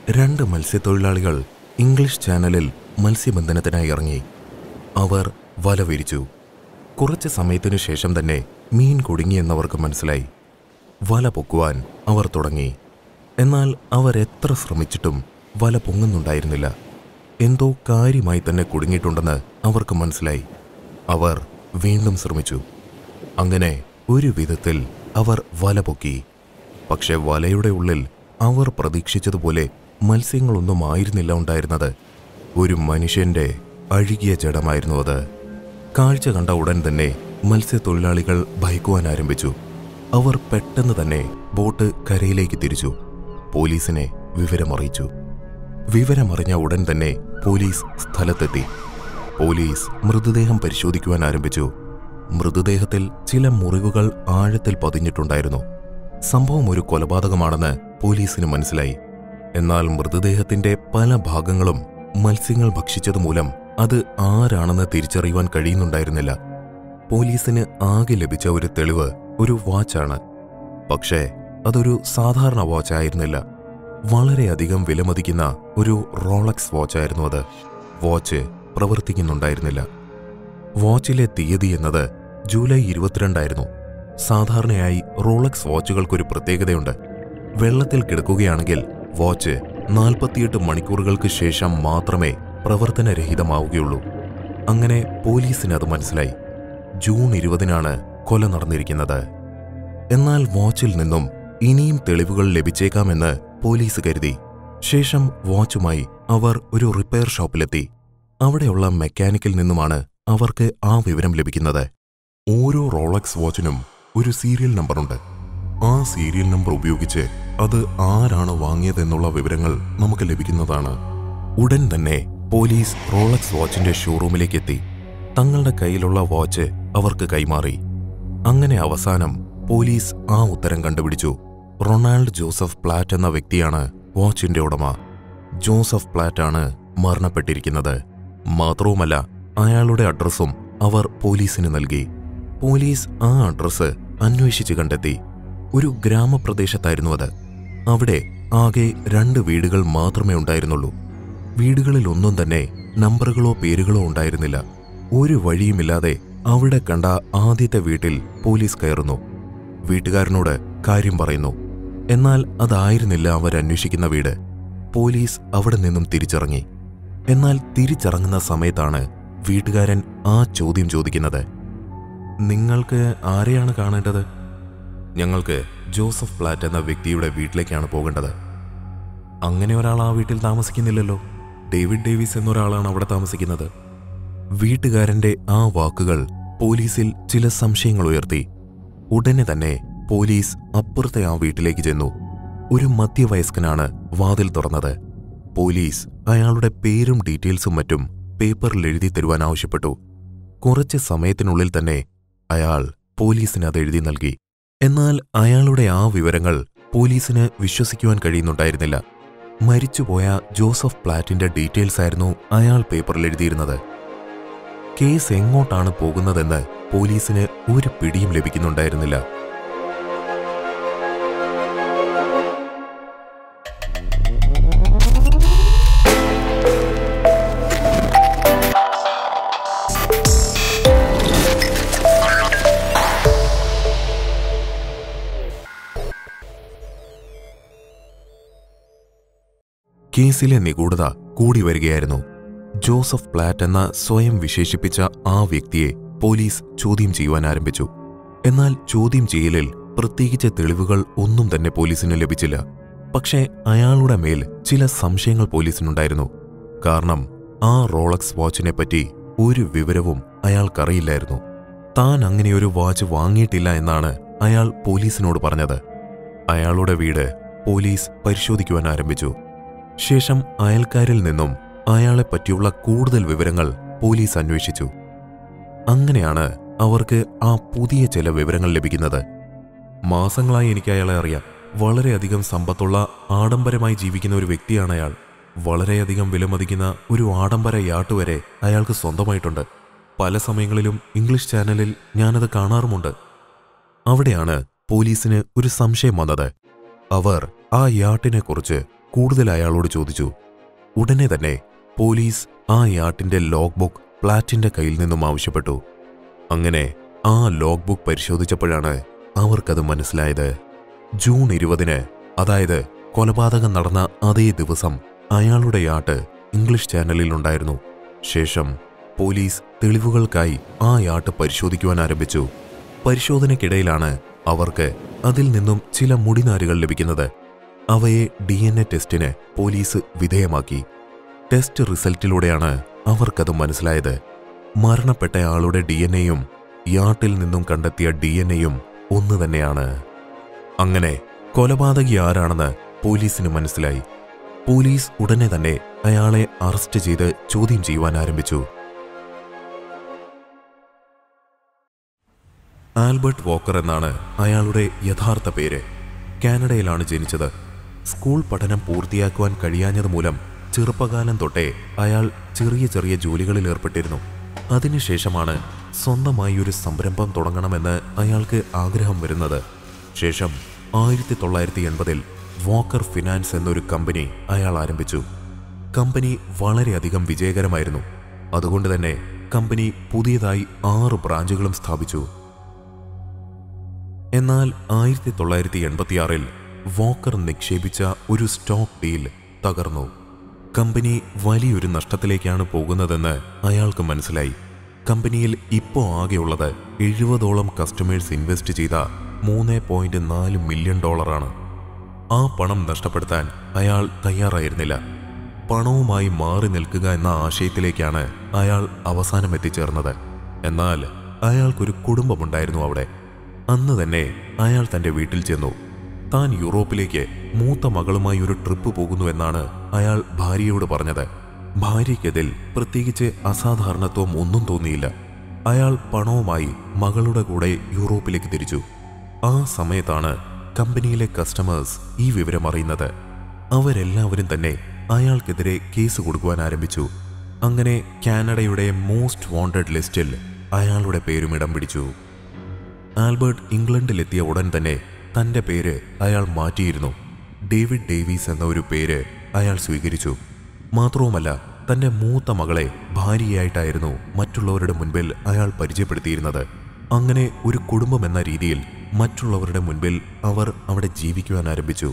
രണ്ട് മത്സ്യത്തൊഴിലാളികൾ ഇംഗ്ലീഷ് ചാനലിൽ മത്സ്യബന്ധനത്തിനായി ഇറങ്ങി അവർ വല വിരിച്ചു കുറച്ച് സമയത്തിനു ശേഷം തന്നെ മീൻ കുടുങ്ങിയെന്നവർക്ക് മനസ്സിലായി വല പൊക്കുവാൻ അവർ തുടങ്ങി എന്നാൽ അവർ എത്ര ശ്രമിച്ചിട്ടും വല പൊങ്ങുന്നുണ്ടായിരുന്നില്ല എന്തോ കാര്യമായി തന്നെ കുടുങ്ങിയിട്ടുണ്ടെന്ന് അവർക്ക് മനസ്സിലായി അവർ വീണ്ടും ശ്രമിച്ചു അങ്ങനെ ഒരു വിധത്തിൽ അവർ വല പൊക്കി പക്ഷെ വലയുടെ ഉള്ളിൽ അവർ പ്രതീക്ഷിച്ചതുപോലെ മത്സ്യങ്ങളൊന്നും ആയിരുന്നില്ല ഉണ്ടായിരുന്നത് ഒരു മനുഷ്യന്റെ അഴുകിയ ജഡമായിരുന്നു അത് കാഴ്ച കണ്ട ഉടൻ തന്നെ മത്സ്യത്തൊഴിലാളികൾ ഭയക്കുവാൻ ആരംഭിച്ചു അവർ പെട്ടെന്ന് തന്നെ ബോട്ട് കരയിലേക്ക് തിരിച്ചു പോലീസിനെ വിവരമറിയിച്ചു വിവരമറിഞ്ഞ ഉടൻ തന്നെ പോലീസ് സ്ഥലത്തെത്തി പോലീസ് മൃതദേഹം പരിശോധിക്കുവാൻ ആരംഭിച്ചു മൃതദേഹത്തിൽ ചില മുറിവുകൾ ആഴത്തിൽ പതിഞ്ഞിട്ടുണ്ടായിരുന്നു സംഭവം ഒരു കൊലപാതകമാണെന്ന് പോലീസിന് മനസ്സിലായി എന്നാൽ മൃതദേഹത്തിന്റെ പല ഭാഗങ്ങളും മത്സ്യങ്ങൾ ഭക്ഷിച്ചതുമൂലം അത് ആരാണെന്ന് തിരിച്ചറിയുവാൻ കഴിയുന്നുണ്ടായിരുന്നില്ല പോലീസിന് ആകെ ലഭിച്ച ഒരു തെളിവ് ഒരു വാച്ചാണ് പക്ഷേ അതൊരു സാധാരണ വാച്ചായിരുന്നില്ല വളരെയധികം വിലമതിക്കുന്ന ഒരു റോളക്സ് വാച്ചായിരുന്നു അത് വാച്ച് പ്രവർത്തിക്കുന്നുണ്ടായിരുന്നില്ല വാച്ചിലെ തീയതി എന്നത് ജൂലൈ ഇരുപത്തിരണ്ടായിരുന്നു സാധാരണയായി റോളക്സ് വാച്ചുകൾക്കൊരു പ്രത്യേകതയുണ്ട് വെള്ളത്തിൽ കിടക്കുകയാണെങ്കിൽ വാച്ച് നാൽപ്പത്തിയെട്ട് മണിക്കൂറുകൾക്ക് ശേഷം മാത്രമേ പ്രവർത്തനരഹിതമാവുകയുള്ളൂ അങ്ങനെ പോലീസിന് അത് മനസ്സിലായി ജൂൺ ഇരുപതിനാണ് കൊല നടന്നിരിക്കുന്നത് എന്നാൽ വാച്ചിൽ നിന്നും ഇനിയും തെളിവുകൾ ലഭിച്ചേക്കാമെന്ന് പോലീസ് കരുതി ശേഷം വാച്ചുമായി അവർ ഒരു റിപ്പയർ ഷോപ്പിലെത്തി അവിടെയുള്ള മെക്കാനിക്കിൽ നിന്നുമാണ് അവർക്ക് ആ വിവരം ലഭിക്കുന്നത് ഓരോ റോളക്സ് വാച്ചിനും ഒരു സീരിയൽ നമ്പറുണ്ട് ആ സീരിയൽ നമ്പർ ഉപയോഗിച്ച് അത് ആരാണ് വാങ്ങിയതെന്നുള്ള വിവരങ്ങൾ നമുക്ക് ലഭിക്കുന്നതാണ് ഉടൻ തന്നെ പോലീസ് റോളക്സ് വാച്ചിന്റെ ഷോറൂമിലേക്ക് എത്തി തങ്ങളുടെ കയ്യിലുള്ള വാച്ച് അവർക്ക് കൈമാറി അങ്ങനെ അവസാനം പോലീസ് ആ ഉത്തരം കണ്ടുപിടിച്ചു റൊണാൾഡ് ജോസഫ് പ്ലാറ്റ് എന്ന വ്യക്തിയാണ് വാച്ചിന്റെ ഉടമ ജോസഫ് പ്ലാറ്റാണ് മരണപ്പെട്ടിരിക്കുന്നത് മാത്രവുമല്ല അയാളുടെ അഡ്രസ്സും അവർ പോലീസിന് നൽകി പോലീസ് ആ അഡ്രസ്സ് അന്വേഷിച്ച് കണ്ടെത്തി ഒരു ഗ്രാമപ്രദേശത്തായിരുന്നു അത് അവിടെ ആകെ രണ്ട് വീടുകൾ മാത്രമേ ഉണ്ടായിരുന്നുള്ളൂ വീടുകളിലൊന്നും തന്നെ നമ്പറുകളോ പേരുകളോ ഉണ്ടായിരുന്നില്ല ഒരു വഴിയുമില്ലാതെ അവിടെ കണ്ട ആദ്യത്തെ വീട്ടിൽ പോലീസ് കയറുന്നു വീട്ടുകാരനോട് കാര്യം പറയുന്നു എന്നാൽ അതായിരുന്നില്ല അവരന്വേഷിക്കുന്ന വീട് പോലീസ് അവിടെ നിന്നും തിരിച്ചിറങ്ങി എന്നാൽ തിരിച്ചിറങ്ങുന്ന സമയത്താണ് വീട്ടുകാരൻ ആ ചോദ്യം ചോദിക്കുന്നത് നിങ്ങൾക്ക് ആരെയാണ് കാണേണ്ടത് ഞങ്ങൾക്ക് ജോസഫ് പ്ലാറ്റ് എന്ന വ്യക്തിയുടെ വീട്ടിലേക്കാണ് പോകേണ്ടത് അങ്ങനെ ഒരാൾ ആ വീട്ടിൽ താമസിക്കുന്നില്ലല്ലോ ഡേവിഡ് ഡേവിസ് എന്നൊരാളാണ് അവിടെ താമസിക്കുന്നത് വീട്ടുകാരന്റെ ആ വാക്കുകൾ പോലീസിൽ ചില സംശയങ്ങൾ ഉയർത്തി ഉടനെ തന്നെ പോലീസ് അപ്പുറത്തെ ആ വീട്ടിലേക്ക് ചെന്നു ഒരു മധ്യവയസ്കനാണ് വാതിൽ തുറന്നത് പോലീസ് അയാളുടെ പേരും ഡീറ്റെയിൽസും മറ്റും പേപ്പറിൽ എഴുതി തരുവാൻ ആവശ്യപ്പെട്ടു കുറച്ച് സമയത്തിനുള്ളിൽ തന്നെ അയാൾ പോലീസിന് അത് എഴുതി നൽകി എന്നാൽ അയാളുടെ ആ വിവരങ്ങൾ പോലീസിന് വിശ്വസിക്കുവാൻ കഴിയുന്നുണ്ടായിരുന്നില്ല മരിച്ചുപോയ ജോസഫ് പ്ലാറ്റിന്റെ ഡീറ്റെയിൽസ് ആയിരുന്നു അയാൾ പേപ്പറിൽ എഴുതിയിരുന്നത് കേസ് എങ്ങോട്ടാണ് പോകുന്നതെന്ന് പോലീസിന് ഒരു പിടിയും ലഭിക്കുന്നുണ്ടായിരുന്നില്ല കേസിലെ നിഗൂഢത കൂടി വരികയായിരുന്നു ജോസഫ് പ്ലാറ്റ് എന്ന സ്വയം വിശേഷിപ്പിച്ച ആ വ്യക്തിയെ പോലീസ് ചോദ്യം ചെയ്യുവാൻ ആരംഭിച്ചു എന്നാൽ ചോദ്യം ചെയ്യലിൽ പ്രത്യേകിച്ച് തെളിവുകൾ ഒന്നും തന്നെ പോലീസിന് ലഭിച്ചില്ല പക്ഷേ അയാളുടെ മേൽ ചില സംശയങ്ങൾ പോലീസിനുണ്ടായിരുന്നു കാരണം ആ റോളക്സ് വാച്ചിനെ പറ്റി ഒരു വിവരവും അയാൾക്കറിയില്ലായിരുന്നു താൻ അങ്ങനെയൊരു വാച്ച് വാങ്ങിയിട്ടില്ല എന്നാണ് അയാൾ പോലീസിനോട് പറഞ്ഞത് അയാളുടെ വീട് പോലീസ് പരിശോധിക്കുവാൻ ആരംഭിച്ചു ശേഷം അയൽക്കാരിൽ നിന്നും അയാളെ പറ്റിയുള്ള കൂടുതൽ വിവരങ്ങൾ പോലീസ് അന്വേഷിച്ചു അങ്ങനെയാണ് അവർക്ക് ആ പുതിയ ചില വിവരങ്ങൾ ലഭിക്കുന്നത് മാസങ്ങളായി എനിക്ക് അയാളെ അറിയാം വളരെയധികം സമ്പത്തുള്ള ആഡംബരമായി ജീവിക്കുന്ന ഒരു വ്യക്തിയാണ് അയാൾ വളരെയധികം വിലമതിക്കുന്ന ഒരു ആഡംബര യാട്ട് വരെ അയാൾക്ക് സ്വന്തമായിട്ടുണ്ട് പല സമയങ്ങളിലും ഇംഗ്ലീഷ് ചാനലിൽ ഞാനത് കാണാറുമുണ്ട് അവിടെയാണ് പോലീസിന് ഒരു സംശയം വന്നത് അവർ ആ യാട്ടിനെക്കുറിച്ച് കൂടുതൽ അയാളോട് ചോദിച്ചു ഉടനെ തന്നെ പോലീസ് ആ യാട്ടിന്റെ ലോഗ് ബുക്ക് പ്ലാറ്റിന്റെ കയ്യിൽ നിന്നും ആവശ്യപ്പെട്ടു അങ്ങനെ ആ ലോഗ് ബുക്ക് പരിശോധിച്ചപ്പോഴാണ് അവർക്കത് മനസ്സിലായത് ജൂൺ ഇരുപതിന് അതായത് കൊലപാതകം നടന്ന അതേ ദിവസം അയാളുടെ യാട്ട് ഇംഗ്ലീഷ് ചാനലിൽ ഉണ്ടായിരുന്നു ശേഷം പോലീസ് തെളിവുകൾക്കായി ആ യാട്ട് പരിശോധിക്കുവാൻ ആരംഭിച്ചു പരിശോധനയ്ക്കിടയിലാണ് അവർക്ക് അതിൽ നിന്നും ചില മുടിനാരുകൾ ലഭിക്കുന്നത് അവയെ ഡി എൻ എ ടെസ്റ്റിന് പോലീസ് വിധേയമാക്കി ടെസ്റ്റ് റിസൾട്ടിലൂടെയാണ് അവർക്കത് മനസ്സിലായത് മരണപ്പെട്ടയാളുടെ ഡി എൻ എയും യാട്ടിൽ നിന്നും കണ്ടെത്തിയ ഡി എൻ എയും ഒന്ന് തന്നെയാണ് അങ്ങനെ കൊലപാതകി ആരാണെന്ന് പോലീസിന് മനസ്സിലായി പോലീസ് ഉടനെ തന്നെ അയാളെ അറസ്റ്റ് ചെയ്ത് ചോദ്യം ചെയ്യുവാൻ ആരംഭിച്ചു ആൽബർട്ട് വോക്കർ എന്നാണ് അയാളുടെ യഥാർത്ഥ പേര് കാനഡയിലാണ് ജനിച്ചത് സ്കൂൾ പഠനം പൂർത്തിയാക്കുവാൻ കഴിയാഞ്ഞത് മൂലം ചെറുപ്പകാലം തൊട്ടേ അയാൾ ചെറിയ ചെറിയ ജോലികളിൽ ഏർപ്പെട്ടിരുന്നു അതിനുശേഷമാണ് സ്വന്തമായി ഒരു സംരംഭം തുടങ്ങണമെന്ന് അയാൾക്ക് ആഗ്രഹം വരുന്നത് ശേഷം ആയിരത്തി തൊള്ളായിരത്തി എൺപതിൽ വോക്കർ ഫിനാൻസ് എന്നൊരു കമ്പനി അയാൾ ആരംഭിച്ചു കമ്പനി വളരെയധികം വിജയകരമായിരുന്നു അതുകൊണ്ട് തന്നെ കമ്പനി പുതിയതായി ആറ് ബ്രാഞ്ചുകളും സ്ഥാപിച്ചു എന്നാൽ ആയിരത്തി തൊള്ളായിരത്തി എൺപത്തിയാറിൽ വോക്കർ നിക്ഷേപിച്ച ഒരു സ്റ്റോക്ക് ഡീൽ തകർന്നു കമ്പനി വലിയൊരു നഷ്ടത്തിലേക്കാണ് പോകുന്നതെന്ന് അയാൾക്ക് മനസ്സിലായി കമ്പനിയിൽ ഇപ്പോൾ ആകെയുള്ളത് എഴുപതോളം കസ്റ്റമേഴ്സ് ഇൻവെസ്റ്റ് ചെയ്ത മൂന്ന് പോയിന്റ് നാല് മില്യൺ ഡോളറാണ് ആ പണം നഷ്ടപ്പെടുത്താൻ അയാൾ തയ്യാറായിരുന്നില്ല പണവുമായി മാറി നിൽക്കുക എന്ന ആശയത്തിലേക്കാണ് അയാൾ അവസാനം എത്തിച്ചേർന്നത് എന്നാൽ അയാൾക്കൊരു കുടുംബമുണ്ടായിരുന്നു അവിടെ അന്ന് തന്നെ അയാൾ തന്റെ വീട്ടിൽ ചെന്നു താൻ യൂറോപ്പിലേക്ക് മൂത്ത മകളുമായി ഒരു ട്രിപ്പ് പോകുന്നുവെന്നാണ് അയാൾ ഭാര്യയോട് പറഞ്ഞത് ഭാര്യയ്ക്കതിൽ പ്രത്യേകിച്ച് അസാധാരണത്വം ഒന്നും തോന്നിയില്ല അയാൾ പണവുമായി മകളുടെ കൂടെ യൂറോപ്പിലേക്ക് തിരിച്ചു ആ സമയത്താണ് കമ്പനിയിലെ കസ്റ്റമേഴ്സ് ഈ വിവരം അറിയുന്നത് അവരെല്ലാവരും തന്നെ അയാൾക്കെതിരെ കേസ് കൊടുക്കുവാൻ ആരംഭിച്ചു അങ്ങനെ കാനഡയുടെ മോസ്റ്റ് വാണ്ടഡ് ലിസ്റ്റിൽ അയാളുടെ പേരും ഇടം പിടിച്ചു ആൽബർട്ട് ഇംഗ്ലണ്ടിലെത്തിയ ഉടൻ തന്നെ തന്റെ പേര് അയാൾ മാറ്റിയിരുന്നു ഡേവിഡ് ഡേവീസ് എന്ന ഒരു പേര് അയാൾ സ്വീകരിച്ചു മാത്രവുമല്ല തന്റെ മൂത്ത മകളെ ഭാര്യയായിട്ടായിരുന്നു മറ്റുള്ളവരുടെ മുൻപിൽ അയാൾ പരിചയപ്പെടുത്തിയിരുന്നത് അങ്ങനെ ഒരു കുടുംബം എന്ന രീതിയിൽ മറ്റുള്ളവരുടെ മുൻപിൽ അവർ അവിടെ ജീവിക്കുവാൻ ആരംഭിച്ചു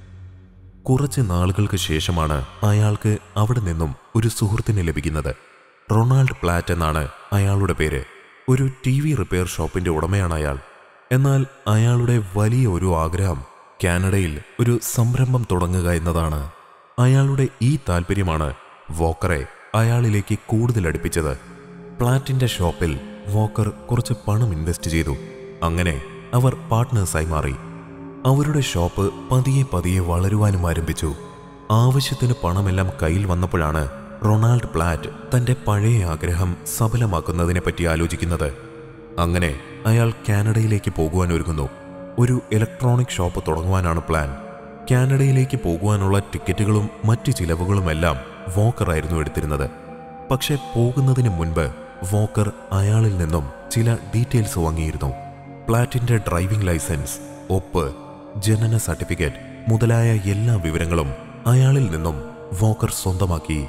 കുറച്ച് നാളുകൾക്ക് ശേഷമാണ് അയാൾക്ക് അവിടെ നിന്നും ഒരു സുഹൃത്തിനെ ലഭിക്കുന്നത് റൊണാൾഡ് പ്ലാറ്റ് എന്നാണ് അയാളുടെ പേര് ഒരു ടി വി റിപ്പയർ ഷോപ്പിന്റെ ഉടമയാണ് അയാൾ എന്നാൽ അയാളുടെ വലിയ ഒരു ആഗ്രഹം കാനഡയിൽ ഒരു സംരംഭം തുടങ്ങുക എന്നതാണ് അയാളുടെ ഈ താല്പര്യമാണ് വോക്കറെ അയാളിലേക്ക് കൂടുതൽ അടുപ്പിച്ചത് പ്ലാറ്റിന്റെ ഷോപ്പിൽ വോക്കർ കുറച്ച് പണം ഇൻവെസ്റ്റ് ചെയ്തു അങ്ങനെ അവർ പാർട്ട്നേഴ്സായി മാറി അവരുടെ ഷോപ്പ് പതിയെ പതിയെ വളരുവാനും ആരംഭിച്ചു ആവശ്യത്തിന് പണമെല്ലാം കയ്യിൽ വന്നപ്പോഴാണ് റൊണാൾഡ് പ്ലാറ്റ് തന്റെ പഴയ ആഗ്രഹം സഫലമാക്കുന്നതിനെപ്പറ്റി ആലോചിക്കുന്നത് അങ്ങനെ അയാൾ കാനഡയിലേക്ക് പോകുവാൻ ഒരുങ്ങുന്നു ഒരു ഇലക്ട്രോണിക് ഷോപ്പ് തുടങ്ങുവാനാണ് പ്ലാൻ കാനഡയിലേക്ക് പോകുവാനുള്ള ടിക്കറ്റുകളും മറ്റു ചിലവുകളുമെല്ലാം വോക്കർ ആയിരുന്നു എടുത്തിരുന്നത് പക്ഷെ പോകുന്നതിന് മുൻപ് വോക്കർ അയാളിൽ നിന്നും ചില ഡീറ്റെയിൽസ് വാങ്ങിയിരുന്നു പ്ലാറ്റിന്റെ ഡ്രൈവിംഗ് ലൈസൻസ് ഒപ്പ് ജനന സർട്ടിഫിക്കറ്റ് മുതലായ എല്ലാ വിവരങ്ങളും അയാളിൽ നിന്നും വോക്കർ സ്വന്തമാക്കി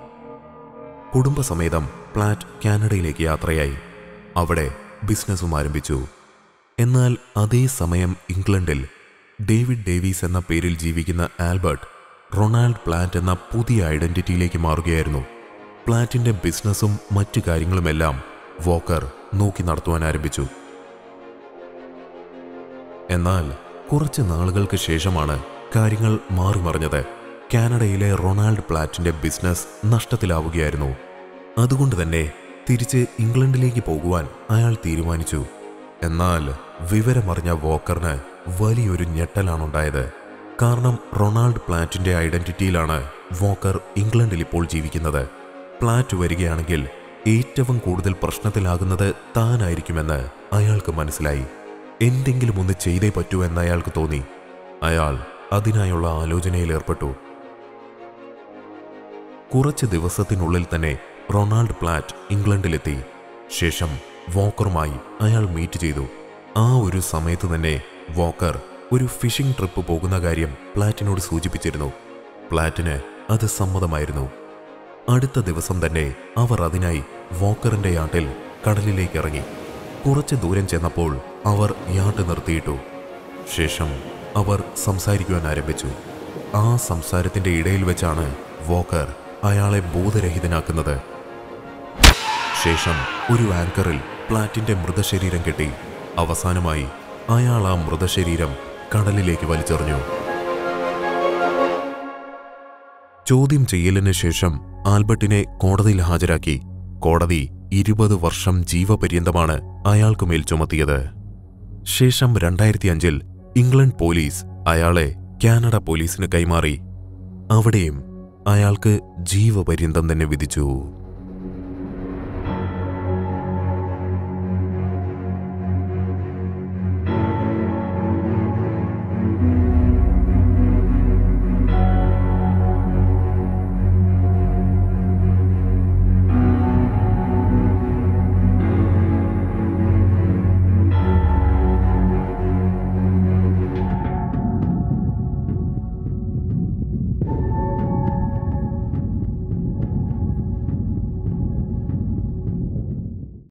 കുടുംബസമേതം പ്ലാറ്റ് കാനഡയിലേക്ക് യാത്രയായി അവിടെ ബിസിനസ്സും ആരംഭിച്ചു എന്നാൽ അതേ സമയം ഇംഗ്ലണ്ടിൽ ഡേവിഡ് ഡേവീസ് എന്ന പേരിൽ ജീവിക്കുന്ന ആൽബർട്ട് റൊണാൾഡ് പ്ലാറ്റ് എന്ന പുതിയ ഐഡന്റിറ്റിയിലേക്ക് മാറുകയായിരുന്നു പ്ലാറ്റിന്റെ ബിസിനസ്സും മറ്റു കാര്യങ്ങളുമെല്ലാം വോക്കർ നോക്കി നടത്തുവാൻ ആരംഭിച്ചു എന്നാൽ കുറച്ച് നാളുകൾക്ക് ശേഷമാണ് കാര്യങ്ങൾ മാറിമറിഞ്ഞത് കാനഡയിലെ റൊണാൾഡ് പ്ലാറ്റിന്റെ ബിസിനസ് നഷ്ടത്തിലാവുകയായിരുന്നു അതുകൊണ്ട് തന്നെ തിരിച്ച് ഇംഗ്ലണ്ടിലേക്ക് പോകുവാൻ അയാൾ തീരുമാനിച്ചു എന്നാൽ വിവരമറിഞ്ഞ വോക്കറിന് വലിയൊരു ഞെട്ടലാണുണ്ടായത് കാരണം റൊണാൾഡ് പ്ലാറ്റിന്റെ ഐഡന്റിറ്റിയിലാണ് വോക്കർ ഇംഗ്ലണ്ടിൽ ഇപ്പോൾ ജീവിക്കുന്നത് പ്ലാറ്റ് വരികയാണെങ്കിൽ ഏറ്റവും കൂടുതൽ പ്രശ്നത്തിലാകുന്നത് താനായിരിക്കുമെന്ന് അയാൾക്ക് മനസ്സിലായി എന്തെങ്കിലും ഒന്ന് ചെയ്തേ പറ്റൂ എന്ന് അയാൾക്ക് തോന്നി അയാൾ അതിനായുള്ള ആലോചനയിൽ ഏർപ്പെട്ടു കുറച്ച് ദിവസത്തിനുള്ളിൽ തന്നെ റൊണാൾഡ് പ്ലാറ്റ് ഇംഗ്ലണ്ടിലെത്തി ശേഷം വോക്കറുമായി അയാൾ മീറ്റ് ചെയ്തു ആ ഒരു സമയത്ത് തന്നെ വോക്കർ ഒരു ഫിഷിംഗ് ട്രിപ്പ് പോകുന്ന കാര്യം പ്ലാറ്റിനോട് സൂചിപ്പിച്ചിരുന്നു പ്ലാറ്റിന് അത് സമ്മതമായിരുന്നു അടുത്ത ദിവസം തന്നെ അവർ അതിനായി വോക്കറിന്റെ യാട്ടിൽ കടലിലേക്ക് ഇറങ്ങി കുറച്ച് ദൂരം ചെന്നപ്പോൾ അവർ യാട്ട് നിർത്തിയിട്ടു ശേഷം അവർ സംസാരിക്കുവാൻ ആരംഭിച്ചു ആ സംസാരത്തിന്റെ ഇടയിൽ വെച്ചാണ് വോക്കർ അയാളെ ബോധരഹിതനാക്കുന്നത് ശേഷം ഒരു ആങ്കറിൽ പ്ലാറ്റിന്റെ മൃതശരീരം കെട്ടി അവസാനമായി അയാൾ ആ മൃതശരീരം കടലിലേക്ക് വലിച്ചെറിഞ്ഞു ചോദ്യം ചെയ്യലിന് ശേഷം ആൽബർട്ടിനെ കോടതിയിൽ ഹാജരാക്കി കോടതി ഇരുപത് വർഷം ജീവപര്യന്തമാണ് അയാൾക്കുമേൽ ചുമത്തിയത് ശേഷം രണ്ടായിരത്തി അഞ്ചിൽ ഇംഗ്ലണ്ട് പോലീസ് അയാളെ കാനഡ പോലീസിന് കൈമാറി അവിടെയും അയാൾക്ക് ജീവപര്യന്തം തന്നെ വിധിച്ചു